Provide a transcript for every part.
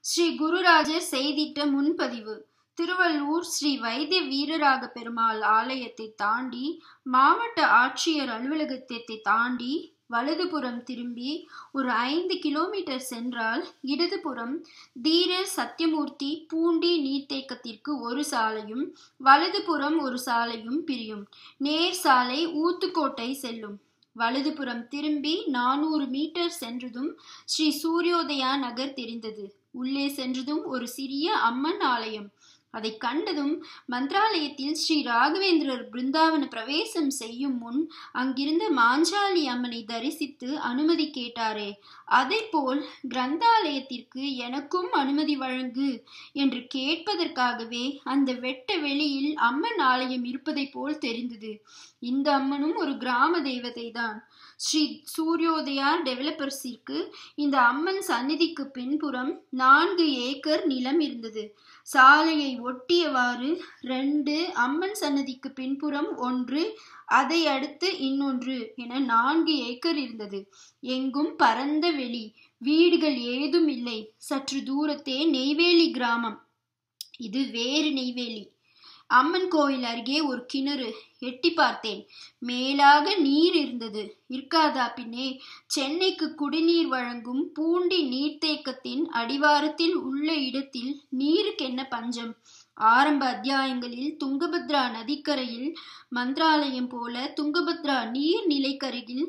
ஸ்ரீ குருராஜர் செய்திட்ட முன்பதிவு திருவள்ளூர் ஸ்ரீ வைத்திய வீரராக பெருமாள் ஆலயத்தை தாண்டி மாவட்ட ஆட்சியர் அலுவலகத்தை தாண்டி வலதுபுறம் திரும்பி ஒரு ஐந்து கிலோமீட்டர் சென்றால் இடதுபுறம் தீரர் சத்தியமூர்த்தி பூண்டி நீர்த்தேக்கத்திற்கு ஒரு சாலையும் வலதுபுறம் ஒரு சாலையும் பிரியும் நேர் சாலை ஊத்துக்கோட்டை செல்லும் வலதுபுறம் திரும்பி நானூறு மீட்டர் சென்றதும் ஸ்ரீ சூரியோதயா நகர் தெரிந்தது உள்ளே சென்றதும் ஒரு சிறிய அம்மன் ஆலயம் அதை கண்டதும் மந்திராலயத்தில் ஸ்ரீ ராகவேந்திரர் பிருந்தாவன பிரவேசம் செய்யும் முன் அங்கிருந்த மாஞ்சாலி அம்மனை தரிசித்து அனுமதி கேட்டாரே அதை போல் கிரந்தாலயத்திற்கு எனக்கும் அனுமதி வழங்கு என்று கேட்பதற்காகவே அந்த வெட்ட வெளியில் அம்மன் ஆலயம் இருப்பதை போல் தெரிந்தது இந்த அம்மனும் ஒரு கிராம தேவதை தான் ஸ்ரீ சூரியோதயா டெவலப்பர்ஸிற்கு இந்த அம்மன் சந்நிதிக்கு பின்புறம் நான்கு ஏக்கர் நிலம் இருந்தது சாலையை ஒட்டியவாறு ரெண்டு அம்மன் சன்னதிக்கு பின்புறம் ஒன்று அதை அடுத்து இன்னொன்று என நான்கு ஏக்கர் இருந்தது எங்கும் பரந்த வெளி வீடுகள் ஏதும் இல்லை சற்று தூரத்தே நெய்வேலி கிராமம் இது வேறு நெய்வேலி அம்மன் கோயில் அருகே ஒரு கிணறு எட்டி பார்த்தேன் மேலாக நீர் இருந்தது இருக்காதா பின்னே சென்னைக்கு குடிநீர் வழங்கும் பூண்டி நீர்த்தேக்கத்தின் அடிவாரத்தில் உள்ள இடத்தில் நீருக்கு என்ன பஞ்சம் ஆரம்ப அத்தியாயங்களில் துங்கபத்ரா நதிக்கரையில் மந்திராலயம் போல துங்கபத்ரா நீர் நிலைக்கருகில்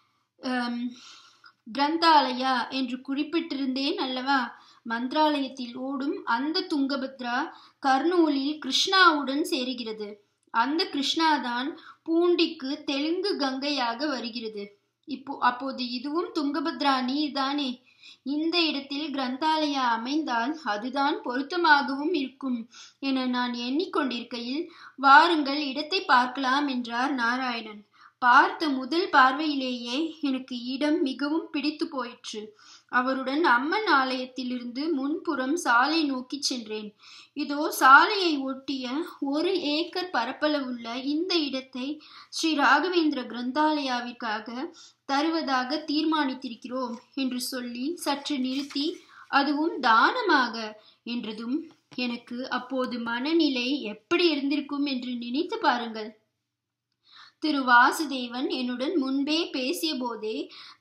கிரந்தாலயா என்று குறிப்பிட்டிருந்தேன் அல்லவா மந்திராலயத்தில் ஓடும் அந்த துங்கபத்ரா கர்னூலில் கிருஷ்ணாவுடன் சேருகிறது அந்த கிருஷ்ணாதான் பூண்டிக்கு தெலுங்கு கங்கையாக வருகிறது இப்போ அப்போது இதுவும் துங்கபத்ரா நீர் தானே இந்த இடத்தில் கிரந்தாலயா அமைந்தால் அதுதான் பொருத்தமாகவும் இருக்கும் என நான் எண்ணிக்கொண்டிருக்கையில் வாருங்கள் இடத்தை பார்க்கலாம் என்றார் நாராயணன் பார்த்த முதல் பார்வையிலேயே எனக்கு இடம் மிகவும் பிடித்து போயிற்று அவருடன் அம்மன் ஆலயத்திலிருந்து முன்புறம் சாலை நோக்கி சென்றேன் இதோ சாலையை ஒட்டிய ஒரு ஏக்கர் பரப்பளவுள்ள இந்த இடத்தை ஸ்ரீ ராகவேந்திர கிரந்தாலயாவிற்காக தருவதாக தீர்மானித்திருக்கிறோம் என்று சொல்லி சற்று நிறுத்தி அதுவும் தானமாக என்றதும் எனக்கு அப்போது மனநிலை எப்படி இருந்திருக்கும் என்று நினைத்து பாருங்கள் திரு வாசுதேவன் என்னுடன் முன்பே பேசிய போதே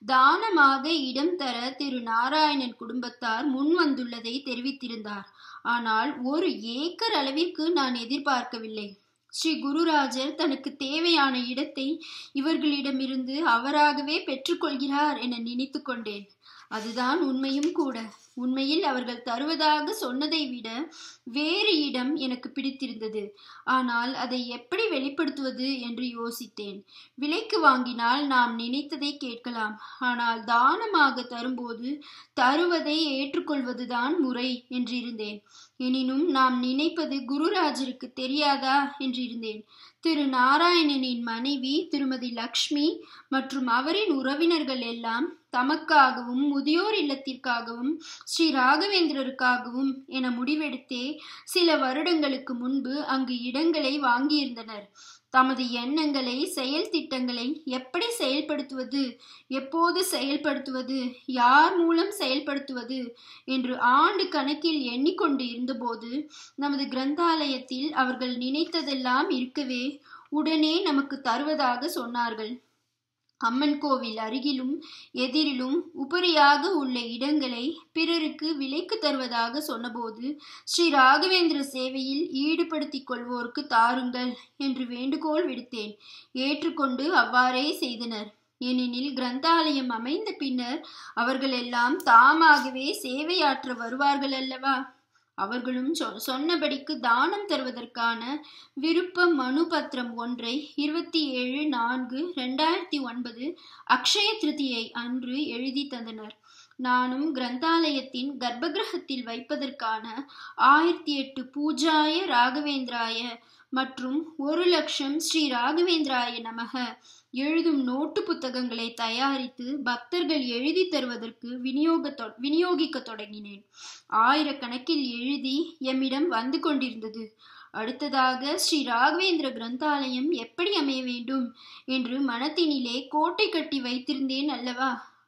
தானமாக இடம் தர திரு நாராயணன் குடும்பத்தார் முன் வந்துள்ளதை தெரிவித்திருந்தார் ஆனால் ஒரு ஏக்கர் அளவிற்கு நான் எதிர்பார்க்கவில்லை ஸ்ரீ குருராஜர் தனக்கு தேவையான இடத்தை இவர்களிடமிருந்து அவராகவே பெற்றுக்கொள்கிறார் என நினைத்து கொண்டேன் அதுதான் உண்மையும் கூட உண்மையில் அவர்கள் தருவதாக சொன்னதை விட வேறு இடம் எனக்கு பிடித்திருந்தது ஆனால் அதை எப்படி வெளிப்படுத்துவது என்று யோசித்தேன் விலைக்கு வாங்கினால் நாம் நினைத்ததை கேட்கலாம் ஆனால் தானமாக தரும்போது தருவதை ஏற்றுக்கொள்வதுதான் முறை என்றிருந்தேன் எனினும் நாம் நினைப்பது குருராஜருக்கு தெரியாதா என்றிருந்தேன் திரு நாராயணனின் மனைவி திருமதி லக்ஷ்மி மற்றும் அவரின் உறவினர்கள் எல்லாம் தமக்காகவும் முதியோர் இல்லத்திற்காகவும் ஸ்ரீ ராகவேந்திரருக்காகவும் என முடிவெடுத்தே சில வருடங்களுக்கு முன்பு அங்கு இடங்களை வாங்கியிருந்தனர் தமது எண்ணங்களை செயல் திட்டங்களை எப்படி செயல்படுத்துவது எப்போது செயல்படுத்துவது யார் மூலம் செயல்படுத்துவது என்று ஆண்டு கணக்கில் எண்ணிக்கொண்டு இருந்தபோது நமது கிரந்தாலயத்தில் அவர்கள் நினைத்ததெல்லாம் இருக்கவே உடனே நமக்கு தருவதாக சொன்னார்கள் அம்மன் கோவில் அருகிலும் எதிரிலும் உபரியாக உள்ள இடங்களை பிறருக்கு விலைக்கு தருவதாக சொன்னபோது ஸ்ரீ ராகவேந்திர சேவையில் ஈடுபடுத்திக் கொள்வோருக்கு தாருங்கள் என்று வேண்டுகோள் விடுத்தேன் ஏற்றுக்கொண்டு அவ்வாறே செய்தனர் ஏனெனில் கிரந்தாலயம் அமைந்த பின்னர் அவர்கள் எல்லாம் தாமாகவே சேவையாற்ற வருவார்கள் அல்லவா அவர்களும் சொன்னபடிக்கு தானம் தருவதற்கான விருப்ப மனு பத்திரம் ஒன்றை இருபத்தி ஏழு நான்கு ரெண்டாயிரத்தி ஒன்பது அக்ஷய திருதியை அன்று எழுதி தந்தனர் நானும் கிரந்தாலயத்தின் கர்ப்பகிரகத்தில் வைப்பதற்கான ஆயிரத்தி எட்டு பூஜாய ராகவேந்திராய மற்றும் ஒரு லட்சம் ஸ்ரீ ராகவேந்திராய நமக எழுதும் நோட்டு புத்தகங்களை தயாரித்து பக்தர்கள் எழுதி தருவதற்கு விநியோக விநியோகிக்க தொடங்கினேன் ஆயிரக்கணக்கில் எழுதி எம்மிடம் வந்து கொண்டிருந்தது அடுத்ததாக ஸ்ரீ ராகவேந்திர கிரந்தாலயம் எப்படி அமைய வேண்டும் என்று மனத்தினிலே கோட்டை கட்டி வைத்திருந்தேன் அல்லவா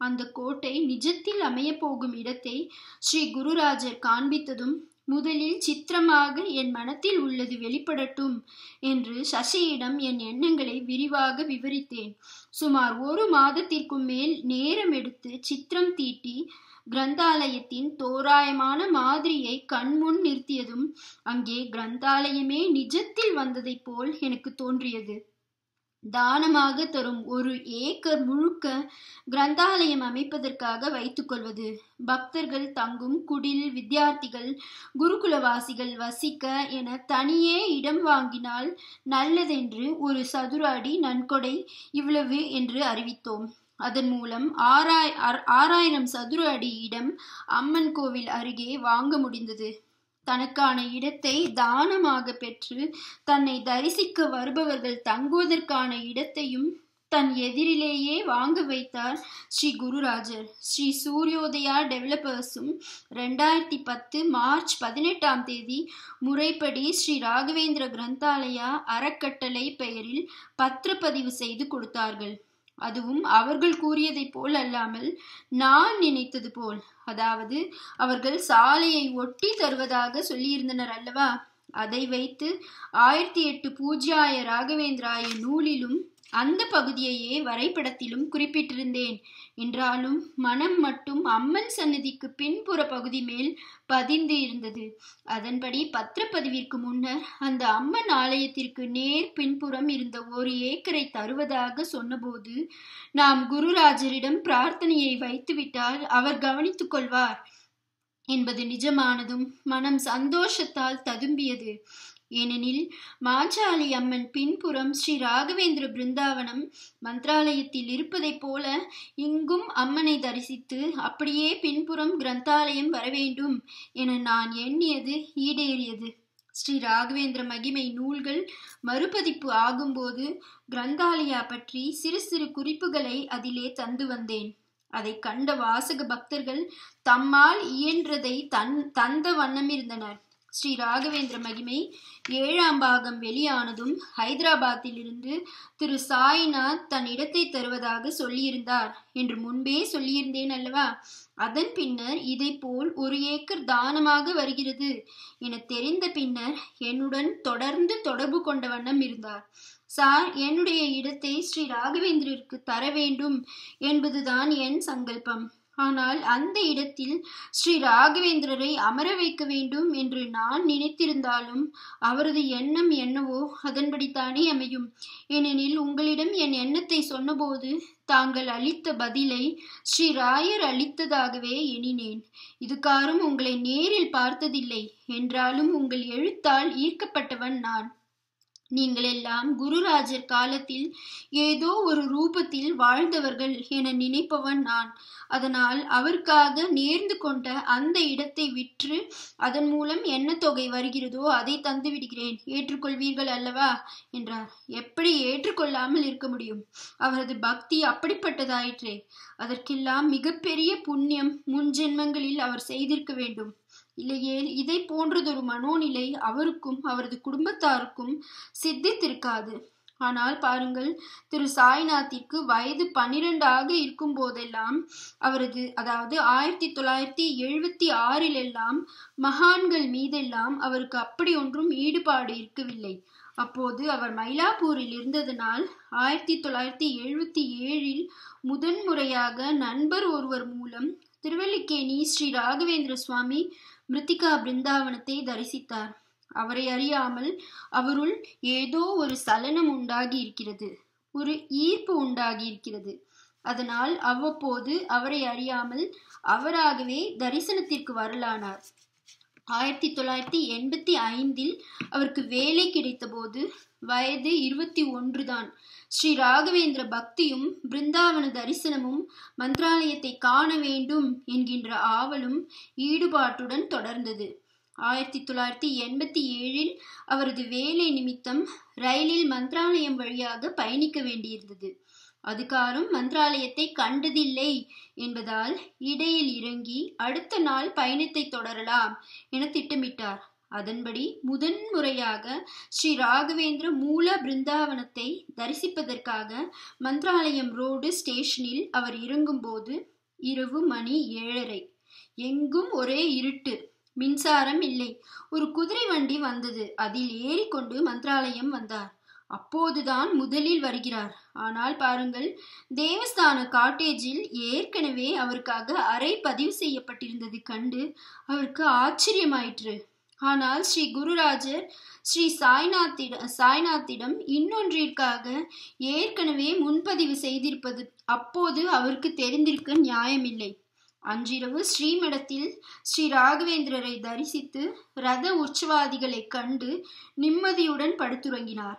அந்த கோட்டை நிஜத்தில் அமையப் போகும் இடத்தை ஸ்ரீ குருராஜர் காண்பித்ததும் முதலில் சித்திரமாக என் மனத்தில் உள்ளது வெளிப்படட்டும் என்று சசியிடம் என் எண்ணங்களை விரிவாக விவரித்தேன் சுமார் ஒரு மாதத்திற்கும் மேல் நேரம் எடுத்து சித்திரம் தீட்டி கிரந்தாலயத்தின் தோராயமான மாதிரியை கண்முன் நிறுத்தியதும் அங்கே கிரந்தாலயமே நிஜத்தில் வந்ததைப் போல் எனக்கு தோன்றியது தானமாக தரும் ஒரு ஏக்கர் முழுக்க கிரந்தாலயம் அமைப்பதற்காக வைத்துக்கொள்வது பக்தர்கள் தங்கும் குடில் வித்தியார்த்திகள் குருகுலவாசிகள் வசிக்க என தனியே இடம் வாங்கினால் நல்லதென்று ஒரு சதுர அடி நன்கொடை இவ்வளவு என்று அறிவித்தோம் அதன் மூலம் ஆறாய் ஆறாயிரம் சதுர அடி இடம் அம்மன் கோவில் அருகே வாங்க முடிந்தது தனக்கான இடத்தை தானமாக பெற்று தன்னை தரிசிக்க வருபவர்கள் தங்குவதற்கான இடத்தையும் தன் எதிரிலேயே வாங்க வைத்தார் ஸ்ரீ குருராஜர் ஸ்ரீ சூரியோதயா டெவலப்பர்ஸும் ரெண்டாயிரத்தி பத்து மார்ச் பதினெட்டாம் தேதி முறைப்படி ஸ்ரீ ராகவேந்திர கிரந்தாலயா அறக்கட்டளை பெயரில் பத்திரப்பதிவு செய்து கொடுத்தார்கள் அதுவும் அவர்கள் கூறியதைப் போல் அல்லாமல் நான் நினைத்தது போல் அதாவது அவர்கள் சாலையை ஒட்டி தருவதாக சொல்லியிருந்தனர் அல்லவா அதை வைத்து ஆயிரத்தி எட்டு பூஜ்யாய ராகவேந்திராய நூலிலும் அந்த பகுதியையே வரைபடத்திலும் குறிப்பிட்டிருந்தேன் என்றாலும் மனம் மட்டும் அம்மன் சன்னதிக்கு பின்புற பகுதி மேல் பதிந்து இருந்தது அதன்படி பத்திரப்பதிவிற்கு முன்னர் அந்த அம்மன் ஆலயத்திற்கு நேர் பின்புறம் இருந்த ஒரு ஏக்கரை தருவதாக சொன்னபோது நாம் குருராஜரிடம் பிரார்த்தனையை வைத்துவிட்டால் அவர் கவனித்துக் கொள்வார் என்பது நிஜமானதும் மனம் சந்தோஷத்தால் ததும்பியது ஏனெனில் மாச்சாலி அம்மன் பின்புறம் ஸ்ரீ ராகவேந்திர பிருந்தாவனம் மந்திராலயத்தில் இருப்பதைப் போல இங்கும் அம்மனை தரிசித்து அப்படியே பின்புறம் கிரந்தாலயம் வரவேண்டும் என நான் எண்ணியது ஈடேறியது ஸ்ரீ ராகவேந்திர மகிமை நூல்கள் மறுபதிப்பு ஆகும்போது கிரந்தாலயா பற்றி சிறு சிறு குறிப்புகளை அதிலே தந்து வந்தேன் அதை கண்ட வாசக பக்தர்கள் தம்மால் இயன்றதை தன் தந்த வண்ணமிருந்தனர் ஸ்ரீ ராகவேந்திர மகிமை ஏழாம் பாகம் வெளியானதும் ஹைதராபாத்தில் இருந்து திரு சாய்நாத் தன் இடத்தை தருவதாக சொல்லியிருந்தார் என்று முன்பே சொல்லியிருந்தேன் அல்லவா அதன் பின்னர் இதை போல் ஒரு ஏக்கர் தானமாக வருகிறது என தெரிந்த பின்னர் என்னுடன் தொடர்ந்து தொடர்பு கொண்ட வண்ணம் இருந்தார் சார் என்னுடைய இடத்தை ஸ்ரீ ராகவேந்திரருக்கு தர வேண்டும் என்பதுதான் என் சங்கல்பம் ஆனால் அந்த இடத்தில் ஸ்ரீ ராகவேந்திரரை அமர வைக்க வேண்டும் என்று நான் நினைத்திருந்தாலும் அவரது எண்ணம் என்னவோ அதன்படித்தானே அமையும் ஏனெனில் உங்களிடம் என் எண்ணத்தை சொன்னபோது தாங்கள் அளித்த பதிலை ஸ்ரீ ராயர் அளித்ததாகவே எண்ணினேன் இதுகாரும் உங்களை நேரில் பார்த்ததில்லை என்றாலும் உங்கள் எழுத்தால் ஈர்க்கப்பட்டவன் நான் நீங்கள் எல்லாம் குருராஜர் காலத்தில் ஏதோ ஒரு ரூபத்தில் வாழ்ந்தவர்கள் என நினைப்பவன் நான் அதனால் அவருக்காக நேர்ந்து கொண்ட அந்த இடத்தை விற்று அதன் மூலம் என்ன தொகை வருகிறதோ அதை தந்து விடுகிறேன் ஏற்றுக்கொள்வீர்கள் அல்லவா என்றார் எப்படி ஏற்றுக்கொள்ளாமல் இருக்க முடியும் அவரது பக்தி அப்படிப்பட்டதாயிற்றே அதற்கெல்லாம் மிகப்பெரிய புண்ணியம் முன் ஜென்மங்களில் அவர் செய்திருக்க வேண்டும் இல்லையே இதை போன்றதொரு மனோநிலை அவருக்கும் அவரது குடும்பத்தாருக்கும் சித்தித்திருக்காது ஆனால் பாருங்கள் திரு சாய்நாத்திற்கு வயது பன்னிரெண்டாக இருக்கும் போதெல்லாம் அவரது அதாவது ஆயிரத்தி தொள்ளாயிரத்தி எழுபத்தி ஆறில் எல்லாம் மகான்கள் மீதெல்லாம் அவருக்கு அப்படி ஒன்றும் ஈடுபாடு இருக்கவில்லை அப்போது அவர் மயிலாப்பூரில் இருந்ததனால் ஆயிரத்தி தொள்ளாயிரத்தி எழுபத்தி ஏழில் முதன்முறையாக நண்பர் ஒருவர் மூலம் திருவல்லிக்கேணி ஸ்ரீ ராகவேந்திர சுவாமி மிருத்திகா பிருந்தாவனத்தை தரிசித்தார் அவரை அறியாமல் அவருள் ஏதோ ஒரு சலனம் உண்டாகி இருக்கிறது ஒரு ஈர்ப்பு உண்டாகி இருக்கிறது அதனால் அவ்வப்போது அவரை அறியாமல் அவராகவே தரிசனத்திற்கு வரலானார் ஆயிரத்தி தொள்ளாயிரத்தி எண்பத்தி ஐந்தில் அவருக்கு வேலை கிடைத்தபோது வயது இருபத்தி ஒன்று தான் ஸ்ரீ ராகவேந்திர பக்தியும் பிருந்தாவன தரிசனமும் மந்திராலயத்தை காண வேண்டும் என்கின்ற ஆவலும் ஈடுபாட்டுடன் தொடர்ந்தது ஆயிரத்தி தொள்ளாயிரத்தி எண்பத்தி ஏழில் அவரது வேலை நிமித்தம் ரயிலில் மந்திராலயம் வழியாக பயணிக்க வேண்டியிருந்தது அதுகாரும் மந்திராலயத்தை கண்டதில்லை என்பதால் இடையில் இறங்கி அடுத்த நாள் பயணத்தை தொடரலாம் என திட்டமிட்டார் அதன்படி முதன்முறையாக ஸ்ரீ ராகவேந்திர மூல பிருந்தாவனத்தை தரிசிப்பதற்காக மந்த்ராலயம் ரோடு ஸ்டேஷனில் அவர் இறங்கும்போது இரவு மணி ஏழரை எங்கும் ஒரே இருட்டு மின்சாரம் இல்லை ஒரு குதிரை வண்டி வந்தது அதில் ஏறிக்கொண்டு மந்த்ராலயம் வந்தார் அப்போதுதான் முதலில் வருகிறார் ஆனால் பாருங்கள் தேவஸ்தான காட்டேஜில் ஏற்கனவே அவருக்காக அறை பதிவு செய்யப்பட்டிருந்தது கண்டு அவருக்கு ஆச்சரியமாயிற்று ஆனால் ஸ்ரீ குருராஜர் ஸ்ரீ சாய்நாத்திட சாய்நாத்திடம் இன்னொன்றிற்காக ஏற்கனவே முன்பதிவு செய்திருப்பது அப்போது அவருக்கு தெரிந்திருக்க நியாயமில்லை அன்றிரவு ஸ்ரீமடத்தில் ஸ்ரீ ராகவேந்திரரை தரிசித்து ரத உற்சவாதிகளை கண்டு நிம்மதியுடன் படுத்துறங்கினார்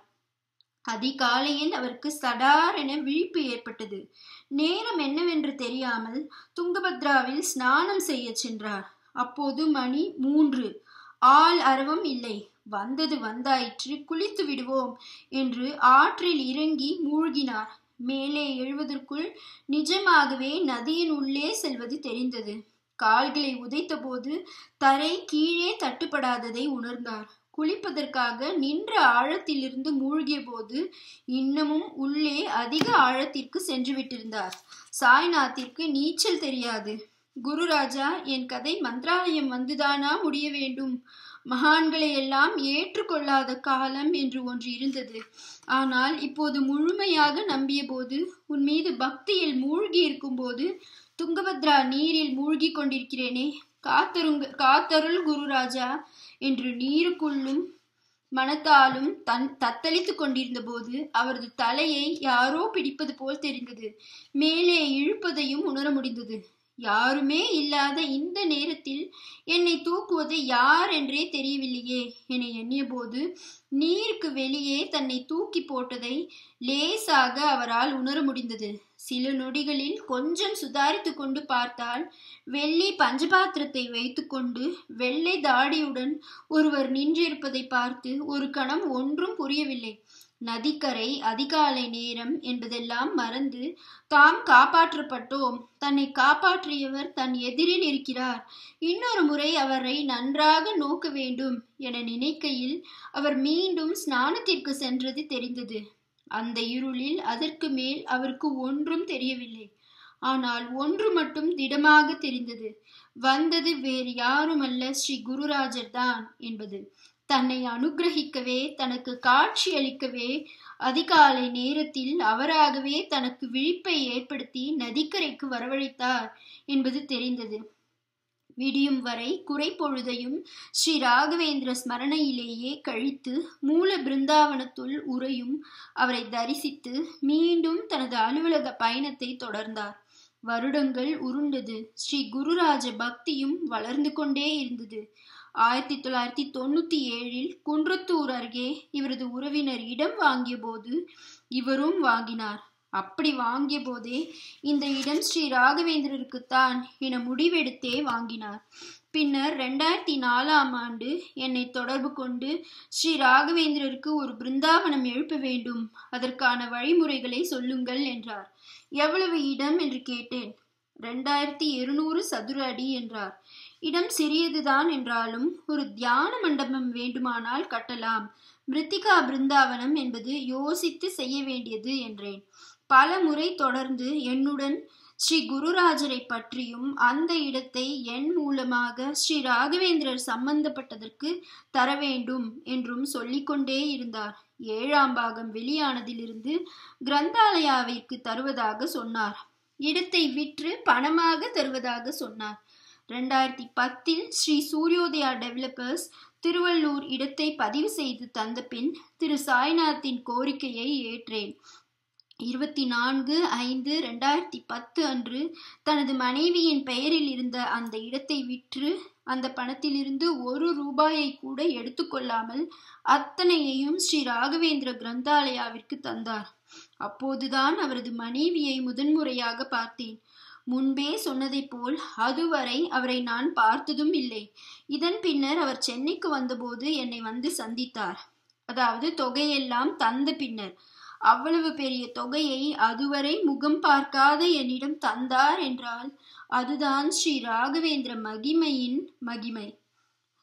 அதிகாலையில் அவருக்கு சடார் என விழிப்பு ஏற்பட்டது நேரம் என்னவென்று தெரியாமல் துங்கபத்ராவில் ஸ்நானம் செய்ய சென்றார் அப்போது மணி மூன்று ஆள் அரவம் இல்லை வந்தது வந்தாயிற்று குளித்து விடுவோம் என்று ஆற்றில் இறங்கி மூழ்கினார் மேலே எழுவதற்குள் நிஜமாகவே நதியின் உள்ளே செல்வது தெரிந்தது கால்களை உதைத்தபோது தரை கீழே தட்டுப்படாததை உணர்ந்தார் குளிப்பதற்காக நின்ற ஆழத்திலிருந்து மூழ்கிய போது இன்னமும் உள்ளே அதிக ஆழத்திற்கு சென்று விட்டிருந்தார் சாய்நாத்திற்கு நீச்சல் தெரியாது குருராஜா என் கதை மந்திராலயம் வந்துதானா முடிய வேண்டும் மகான்களை எல்லாம் ஏற்றுக்கொள்ளாத காலம் என்று ஒன்று இருந்தது ஆனால் இப்போது முழுமையாக நம்பிய போது உன் மீது பக்தியில் மூழ்கி இருக்கும்போது துங்கபத்ரா நீரில் மூழ்கி கொண்டிருக்கிறேனே காத்தருங்க காத்தருள் குருராஜா என்று நீருக்குள்ளும் மனத்தாலும் தன் தத்தளித்துக் கொண்டிருந்த போது அவரது தலையை யாரோ பிடிப்பது போல் தெரிந்தது மேலே இழுப்பதையும் உணர முடிந்தது யாருமே இல்லாத இந்த நேரத்தில் என்னை தூக்குவது யார் என்றே தெரியவில்லையே என எண்ணிய போது நீருக்கு வெளியே தன்னை தூக்கி போட்டதை லேசாக அவரால் உணர முடிந்தது சில நொடிகளில் கொஞ்சம் சுதாரித்து கொண்டு பார்த்தால் வெள்ளி பஞ்சபாத்திரத்தை வைத்துக்கொண்டு வெள்ளை தாடியுடன் ஒருவர் நின்றிருப்பதை பார்த்து ஒரு கணம் ஒன்றும் புரியவில்லை நதிக்கரை அதிகாலை நேரம் என்பதெல்லாம் மறந்து தாம் காப்பாற்றப்பட்டோம் தன்னை காப்பாற்றியவர் தன் எதிரில் இருக்கிறார் இன்னொரு முறை அவரை நன்றாக நோக்க வேண்டும் என நினைக்கையில் அவர் மீண்டும் ஸ்நானத்திற்கு சென்றது தெரிந்தது அந்த இருளில் அதற்கு மேல் அவருக்கு ஒன்றும் தெரியவில்லை ஆனால் ஒன்று மட்டும் திடமாக தெரிந்தது வந்தது வேறு யாருமல்ல ஸ்ரீ குருராஜர் தான் என்பது தன்னை அனுகிரகிக்கவே தனக்கு காட்சி அளிக்கவே அதிகாலை நேரத்தில் அவராகவே தனக்கு விழிப்பை ஏற்படுத்தி நதிக்கரைக்கு வரவழைத்தார் என்பது தெரிந்தது விடியும் வரை குறை பொழுதையும் ஸ்ரீ ராகவேந்திர ஸ்மரணையிலேயே கழித்து மூல பிருந்தாவனத்துள் உரையும் அவரை தரிசித்து மீண்டும் தனது அலுவலக பயணத்தை தொடர்ந்தார் வருடங்கள் உருண்டது ஸ்ரீ குருராஜ பக்தியும் வளர்ந்து கொண்டே இருந்தது ஆயிரத்தி தொள்ளாயிரத்தி தொண்ணூத்தி ஏழில் குன்றத்தூர் அருகே இவரது உறவினர் இடம் வாங்கிய போது இவரும் வாங்கினார் அப்படி வாங்கிய போதே இந்த இடம் ஸ்ரீ ராகவேந்திரருக்குத்தான் என முடிவெடுத்தே வாங்கினார் பின்னர் ரெண்டாயிரத்தி நாலாம் ஆண்டு என்னை தொடர்பு கொண்டு ஸ்ரீ ராகவேந்திரருக்கு ஒரு பிருந்தாவனம் எழுப்ப வேண்டும் அதற்கான வழிமுறைகளை சொல்லுங்கள் என்றார் எவ்வளவு இடம் என்று கேட்டேன் ரெண்டாயிரத்தி இருநூறு சதுர அடி என்றார் இடம் சிறியதுதான் என்றாலும் ஒரு தியான மண்டபம் வேண்டுமானால் கட்டலாம் மிருத்திகா பிருந்தாவனம் என்பது யோசித்து செய்ய வேண்டியது என்றேன் பல முறை தொடர்ந்து என்னுடன் ஸ்ரீ குருராஜரை பற்றியும் அந்த இடத்தை என் மூலமாக ஸ்ரீ ராகவேந்திரர் சம்பந்தப்பட்டதற்கு தர வேண்டும் என்றும் சொல்லிக்கொண்டே இருந்தார் ஏழாம் பாகம் வெளியானதிலிருந்து கிரந்தாலயாவிற்கு தருவதாக சொன்னார் இடத்தை விற்று பணமாக தருவதாக சொன்னார் ரெண்டாயிரத்தி பத்தில் ஸ்ரீ சூரியோதயா டெவலப்பர்ஸ் திருவள்ளூர் இடத்தை பதிவு செய்து தந்த பின் திரு சாய்நாத்தின் கோரிக்கையை ஏற்றேன் இருபத்தி நான்கு ஐந்து ரெண்டாயிரத்தி பத்து அன்று தனது மனைவியின் பெயரில் இருந்த அந்த இடத்தை விற்று அந்த பணத்திலிருந்து ஒரு ரூபாயை கூட எடுத்துக்கொள்ளாமல் அத்தனையையும் ஸ்ரீ ராகவேந்திர கிரந்தாலயாவிற்கு தந்தார் அப்போதுதான் அவரது மனைவியை முதன்முறையாக பார்த்தேன் முன்பே சொன்னதைப் போல் அதுவரை அவரை நான் பார்த்ததும் இல்லை இதன் பின்னர் அவர் சென்னைக்கு வந்தபோது என்னை வந்து சந்தித்தார் அதாவது தொகையெல்லாம் தந்த பின்னர் அவ்வளவு பெரிய தொகையை அதுவரை முகம் பார்க்காத என்னிடம் தந்தார் என்றால் அதுதான் ஸ்ரீ ராகவேந்திர மகிமையின் மகிமை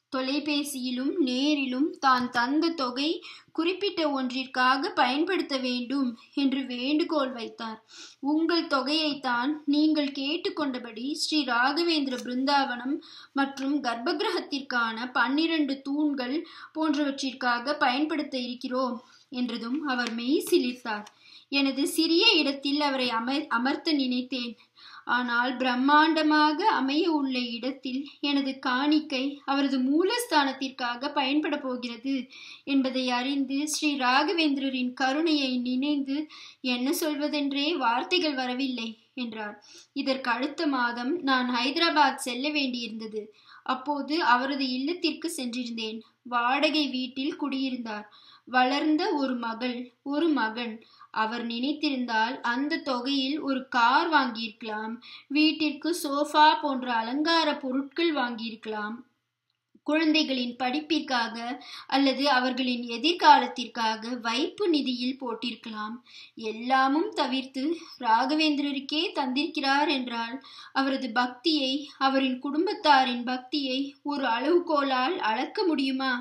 தொலைபேசியிலும் நேரிலும் தான் தந்த தொகை குறிப்பிட்ட ஒன்றிற்காக பயன்படுத்த வேண்டும் என்று வேண்டுகோள் வைத்தார் உங்கள் தொகையைத்தான் நீங்கள் கேட்டுக்கொண்டபடி ஸ்ரீ ராகவேந்திர பிருந்தாவனம் மற்றும் கர்ப்பகிரகத்திற்கான பன்னிரண்டு தூண்கள் போன்றவற்றிற்காக பயன்படுத்த இருக்கிறோம் என்றதும் அவர் மெய் சிலிர்த்தார் எனது சிறிய இடத்தில் அவரை அமர் அமர்த்த நினைத்தேன் ஆனால் பிரம்மாண்டமாக அமைய உள்ள இடத்தில் எனது காணிக்கை அவரது மூலஸ்தானத்திற்காக பயன்பட போகிறது என்பதை அறிந்து ஸ்ரீ ராகவேந்திரரின் கருணையை நினைந்து என்ன சொல்வதென்றே வார்த்தைகள் வரவில்லை என்றார் இதற்கு அடுத்த மாதம் நான் ஹைதராபாத் செல்ல வேண்டியிருந்தது அப்போது அவரது இல்லத்திற்கு சென்றிருந்தேன் வாடகை வீட்டில் குடியிருந்தார் வளர்ந்த ஒரு மகள் ஒரு மகன் அவர் நினைத்திருந்தால் அந்த தொகையில் ஒரு கார் வாங்கியிருக்கலாம் வீட்டிற்கு சோஃபா போன்ற அலங்கார பொருட்கள் வாங்கியிருக்கலாம் குழந்தைகளின் படிப்பிற்காக அல்லது அவர்களின் எதிர்காலத்திற்காக வைப்பு நிதியில் போட்டிருக்கலாம் எல்லாமும் தவிர்த்து ராகவேந்திரருக்கே தந்திருக்கிறார் என்றால் அவரது பக்தியை அவரின் குடும்பத்தாரின் பக்தியை ஒரு அளவுகோலால் அளக்க முடியுமா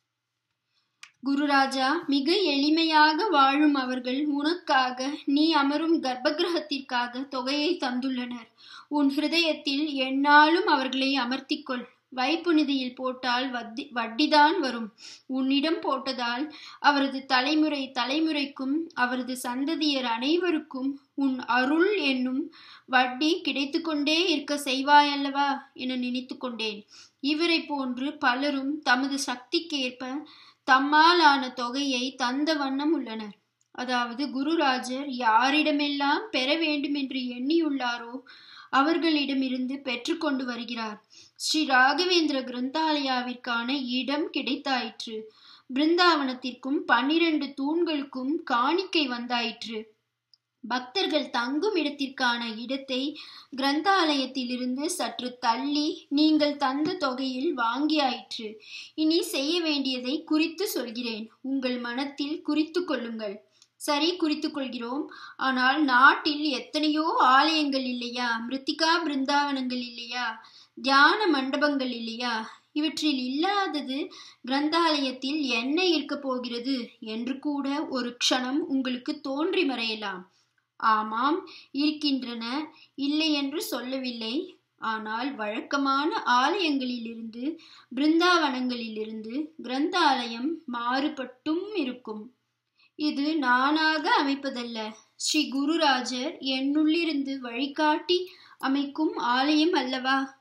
குருராஜா மிக எளிமையாக வாழும் அவர்கள் உனக்காக நீ அமரும் கர்ப்பகிரகத்திற்காக தொகையை தந்துள்ளனர் உன் ஹிருதயத்தில் எந்நாளும் அவர்களை அமர்த்திக்கொள் வைப்பு நிதியில் போட்டால் வட்டி வட்டிதான் வரும் உன்னிடம் போட்டதால் அவரது தலைமுறை தலைமுறைக்கும் அவரது சந்ததியர் அனைவருக்கும் உன் அருள் என்னும் வட்டி கிடைத்து கொண்டே இருக்க செய்வாயல்லவா என நினைத்து கொண்டேன் இவரை போன்று பலரும் தமது சக்திக்கேற்ப தம்மால் ஆன தொகையை தந்த வண்ணம் உள்ளனர் அதாவது குருராஜர் யாரிடமெல்லாம் பெற வேண்டும் என்று எண்ணியுள்ளாரோ அவர்களிடமிருந்து பெற்றுக்கொண்டு வருகிறார் ஸ்ரீ ராகவேந்திர கிரந்தாலயாவிற்கான இடம் கிடைத்தாயிற்று பிருந்தாவனத்திற்கும் பன்னிரண்டு தூண்களுக்கும் காணிக்கை வந்தாயிற்று பக்தர்கள் தங்கும் இடத்திற்கான இடத்தை கிரந்தாலயத்திலிருந்து சற்று தள்ளி நீங்கள் தந்த தொகையில் வாங்கியாயிற்று இனி செய்ய வேண்டியதை குறித்து சொல்கிறேன் உங்கள் மனத்தில் குறித்து கொள்ளுங்கள் சரி குறித்து கொள்கிறோம் ஆனால் நாட்டில் எத்தனையோ ஆலயங்கள் இல்லையா மிருத்திகா பிருந்தாவனங்கள் இல்லையா தியான மண்டபங்கள் இல்லையா இவற்றில் இல்லாதது கிரந்தாலயத்தில் என்ன இருக்க போகிறது என்று கூட ஒரு க்ஷணம் உங்களுக்கு தோன்றி மறையலாம் ஆமாம் இருக்கின்றன இல்லை என்று சொல்லவில்லை ஆனால் வழக்கமான ஆலயங்களிலிருந்து பிருந்தாவனங்களிலிருந்து கிரந்தாலயம் மாறுபட்டும் இருக்கும் இது நானாக அமைப்பதல்ல ஸ்ரீ குருராஜர் என்னுள்ளிருந்து வழிகாட்டி அமைக்கும் ஆலயம் அல்லவா